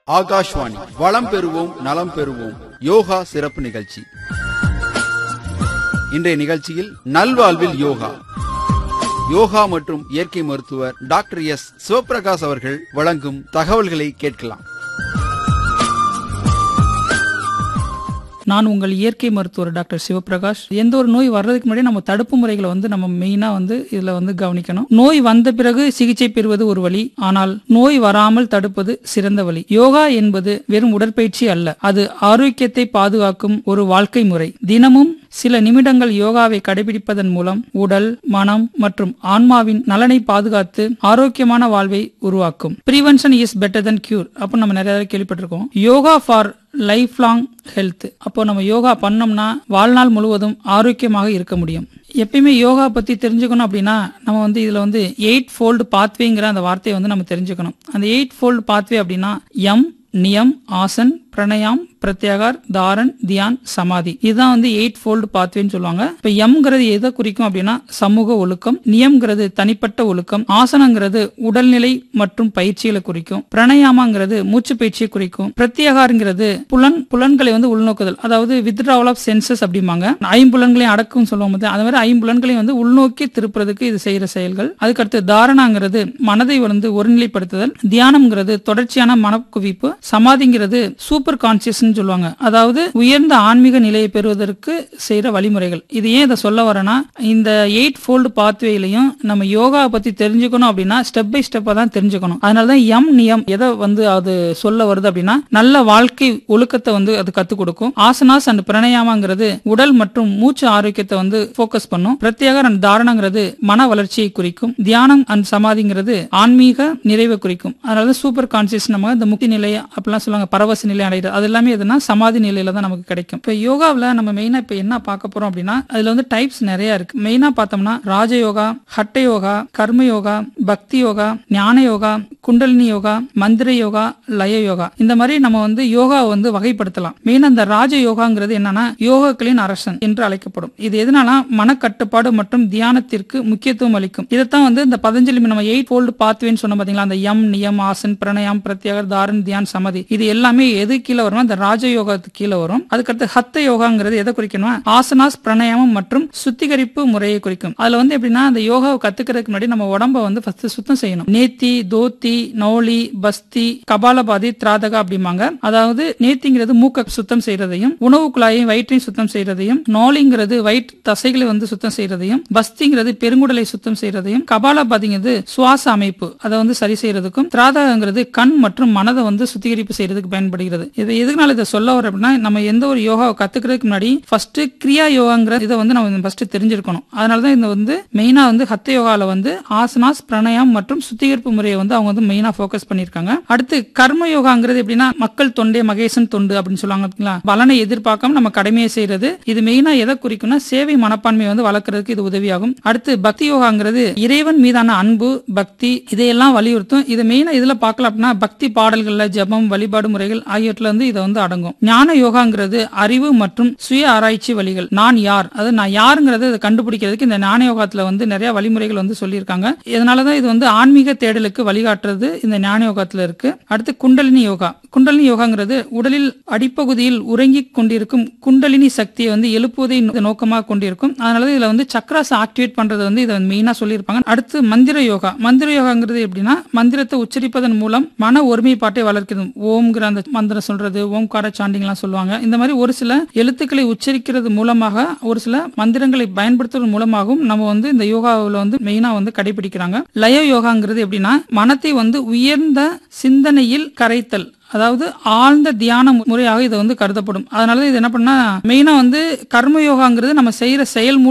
ஆகாஷ்வாணி வளம் பெறுவோம் நலம் பெறுவோம் யோகா சிறப்பு நிகழ்ச்சி இன்றைய நிகழ்ச்சியில் நல்வாழ்வில் யோகா யோகா மற்றும் இயற்கை மருத்துவர் டாக்டர் எஸ் சிவபிரகாஷ் அவர்கள் வழங்கும் தகவல்களை கேட்கலாம் நான் உங்கள் இயற்கை மருத்துவர் டாக்டர் சிவபிரகாஷ் எந்த ஒரு நோய் வர்றதுக்கு முன்னாடி நம்ம தடுப்பு முறைகளை வந்து நம்ம மெயினா வந்து இதுல வந்து கவனிக்கணும் நோய் வந்த பிறகு சிகிச்சை பெறுவது ஒரு வழி ஆனால் நோய் வராமல் தடுப்பது சிறந்த வழி யோகா என்பது வெறும் உடற்பயிற்சி அல்ல அது ஆரோக்கியத்தை பாதுகாக்கும் ஒரு வாழ்க்கை முறை தினமும் சில நிமிடங்கள் யோகாவை கடைபிடிப்பதன் மூலம் உடல் மனம் மற்றும் ஆன்மாவின் நலனை பாதுகாத்து ஆரோக்கியமான வாழ்வை உருவாக்கும் prevention is better than cure அப்போ நம்ம நிறைய தடவை கேள்விப்பட்டிருக்கோம் yoga for life long health அப்போ நம்ம யோகா பண்ணோம்னா வாழ்நாள் முழுவதும் ஆரோக்கியமாக இருக்க முடியும் எப்பயுமே யோகா பத்தி தெரிஞ்சுக்கணும் அப்படின்னா நம்ம வந்து இதுல வந்து எயிட் ஃபோல்டு பாத்வேங்கிற அந்த வார்த்தையை வந்து நம்ம தெரிஞ்சுக்கணும் அந்த எயிட் ஃபோல்டு பாத்வே அப்படின்னா எம் நியம் ஆசன் பிரணயாம் பிரத்யாகார் தாரன் தியான் சமாதி இதுதான் வந்து எயிட் ஃபோல்டு பாத்வேன்னு சொல்லுவாங்க இப்ப எம்ங்கிறது எதை குறிக்கும் அப்படின்னா சமூக ஒழுக்கம் நியம்ங்கிறது தனிப்பட்ட ஒழுக்கம் ஆசனங்கிறது உடல்நிலை மற்றும் பயிற்சிகளை குறிக்கும் பிரணயாமாங்கிறது மூச்சு பயிற்சியை குறிக்கும் பிரத்யாகாரங்கிறது புலன் புலன்களை வந்து உள்நோக்குதல் அதாவது வித்ட்ராவல் ஆஃப் சென்சஸ் அப்படிம்பாங்க ஐம்புலன்களையும் அடக்கும் சொல்லுவோம் போது அது மாதிரி ஐம்புலன்களையும் வந்து உள்நோக்கி திருப்புறதுக்கு இது செய்யற செயல்கள் அதுக்கடுத்து தாரணாங்கிறது மனதை வந்து ஒருநிலைப்படுத்துதல் தியானம்ங்கிறது தொடர்ச்சியான மனக்குவிப்பு சமாதிங்கிறது சூப்பர் கான்சியஸ் சொல்லுவாங்க அதாவது உயர்ந்த ஆன்மீக நிலையை பெறுவதற்கு செய்யற வழிமுறைகள் இது ஏன் இதை சொல்ல வரேன்னா இந்த எயிட் ஃபோல்டு பாத்வேலையும் நம்ம யோகா பத்தி தெரிஞ்சுக்கணும் அப்படின்னா ஸ்டெப் பை ஸ்டெப்பா தான் தெரிஞ்சுக்கணும் அதனாலதான் எம் நியம் எதை வந்து அது சொல்ல வருது அப்படின்னா நல்ல வாழ்க்கை ஒழுக்கத்தை வந்து அது கத்துக் கொடுக்கும் ஆசனாஸ் அண்ட் பிரணயாமாங்கிறது உடல் மற்றும் மூச்சு ஆரோக்கியத்தை வந்து ஃபோக்கஸ் பண்ணும் பிரத்யேக அண்ட் தாரணங்கிறது மன வளர்ச்சியை குறிக்கும் தியானம் அண்ட் சமாதிங்கிறது ஆன்மீக நிறைவை குறிக்கும் அதனால சூப்பர் கான்சியஸ் நம்ம இந்த முக்தி நிலை அப்படிலாம் சொல்லுவாங்க பரவச நிலை அடைகிறது அது எல்லாமே எதுனா சமாதி நிலையில தான் நமக்கு கிடைக்கும் இப்ப யோகாவில் நம்ம மெயினா இப்ப என்ன பார்க்க போறோம் அப்படின்னா அதுல வந்து டைப்ஸ் நிறைய இருக்கு மெயினா பார்த்தோம்னா ராஜயோகா ஹட்ட யோகா கர்ம யோகா பக்தி யோகா ஞான யோகா குண்டலினி யோகா மந்திர யோகா லய யோகா இந்த மாதிரி நம்ம வந்து யோகா வந்து வகைப்படுத்தலாம் மெயினா இந்த ராஜ யோகாங்கிறது என்னன்னா யோகாக்களின் அரசன் என்று அழைக்கப்படும் இது எதனால மனக்கட்டுப்பாடு மற்றும் தியானத்திற்கு முக்கியத்துவம் அளிக்கும் இதைத்தான் வந்து இந்த பதஞ்சலி நம்ம எயிட் ஃபோல்டு பாத்வேன்னு சொன்ன பாத்தீங்களா அந்த யம் நியம் ஆசன் பிரணயம் பிரத்யேகர் தாரன் தியான் சமதி இது எல்லாமே எது கீழே வரும் இந்த ராஜ யோகத்துக்கு கீழே வரும் அதுக்கடுத்து ஹத்த யோகாங்கிறது எதை குறிக்கணும் ஆசனாஸ் பிரணயமம் மற்றும் சுத்திகரிப்பு முறையை குறிக்கும் அதுல வந்து எப்படின்னா அந்த யோகாவை கத்துக்கிறதுக்கு முன்னாடி நம்ம உடம்ப வந்து ஃபர்ஸ்ட் சுத்தம் செய்யணும் நேத்தி தோத்தி நௌலி பஸ்தி கபாலபாதி திராதகா அப்படிம்பாங்க அதாவது நேத்திங்கிறது மூக்க சுத்தம் செய்யறதையும் உணவு குழாயையும் வயிற்றையும் சுத்தம் செய்யறதையும் நோலிங்கிறது வயிற்று தசைகளை வந்து சுத்தம் செய்யறதையும் பஸ்திங்கிறது பெருங்குடலை சுத்தம் செய்யறதையும் கபாலபாதிங்கிறது சுவாச அமைப்பு அதை வந்து சரி செய்யறதுக்கும் திராதகங்கிறது கண் மற்றும் மனதை வந்து சுத்திகரிப்பு செய்யறதுக்கு பயன்படுகிறது இது எதுனால இதை சொல்ல வர அப்படின்னா நம்ம எந்த ஒரு யோகாவை கத்துக்கிறதுக்கு முன்னாடி ஃபர்ஸ்ட் கிரியா யோகாங்கிற இதை வந்து நம்ம ஃபர்ஸ்ட் தெரிஞ்சிருக்கணும் அதனாலதான் இந்த வந்து மெயினா வந்து ஹத்த யோகால வந்து ஆசனாஸ் பிரணயம் மற்றும் சுத்திகரிப்பு முறையை வந்து அவங்க வந்து மெயினா ஃபோக்கஸ் பண்ணிருக்காங்க அடுத்து கர்ம யோகாங்கிறது எப்படின்னா மக்கள் தொண்டே மகேசன் தொண்டு அப்படின்னு சொல்லுவாங்க பார்த்தீங்களா பலனை எதிர்பார்க்காம நம்ம கடமையை செய்யறது இது மெயினா எதை குறிக்கும்னா சேவை மனப்பான்மை வந்து வளர்க்கறதுக்கு இது உதவியாகும் அடுத்து பக்தி யோகாங்கிறது இறைவன் மீதான அன்பு பக்தி இதையெல்லாம் வலியுறுத்தும் இது மெயினா இதுல பார்க்கலாம் அப்படின்னா பக்தி பாடல்கள்ல ஜபம் வழிபாடு முறைகள் ஆகியவற்றில் வந்து இது வந்து அடங்கும் ஞான யோகாங்கிறது அறிவு மற்றும் சுய ஆராய்ச்சி வழிகள் நான் யார் அது நான் யாருங்கிறத இதை கண்டுபிடிக்கிறதுக்கு இந்த ஞான யோகத்துல வந்து நிறைய வழிமுறைகள் வந்து சொல்லியிருக்காங்க இதனாலதான் இது வந்து ஆன்மீக தேடலுக்கு வழிகாட்டுறது இந்த ஞான யோகத்துல இருக்கு அடுத்து குண்டலினி யோகா குண்டலினி யோகாங்கிறது உடலில் அடிப்பகுதியில் உறங்கிக் கொண்டிருக்கும் குண்டலினி சக்தியை வந்து எழுப்புவதை நோ- நோக்கமாக கொண்டிருக்கும் அதனால இதுல வந்து சக்ராஸ் ஆக்டிவேட் பண்றது வந்து இதை மெயினா சொல்லியிருப்பாங்க அடுத்து மந்திர யோகா மந்திர யோகாங்கிறது எப்படின்னா மந்திரத்தை உச்சரிப்பதன் மூலம் மன ஒருமைப்பாட்டை வளர்க்கிறது ஓம்ங்கிற அந்த மந்திரம் சொல்றது ஓம்கார சாண்டிங்லாம் சொல்லுவாங்க இந்த மாதிரி ஒரு சில எழுத்துக்களை உச்சரிக்கிறது மூலமாக ஒரு சில மந்திரங்களை பயன்படுத்துவதன் மூலமாகவும் நம்ம வந்து இந்த யோகாவில் வந்து மெயினா வந்து கடைபிடிக்கிறாங்க லய யோகாங்கிறது எப்படின்னா மனத்தை வந்து உயர்ந்த சிந்தனையில் கரைத்தல் அதாவது ஆழ்ந்த தியான முறையாக இது வந்து கருதப்படும் அதனால இது என்ன பண்ணா மெயினா வந்து கர்ம யோகாங்கிறது நம்ம செய்யற செயல் மூலம்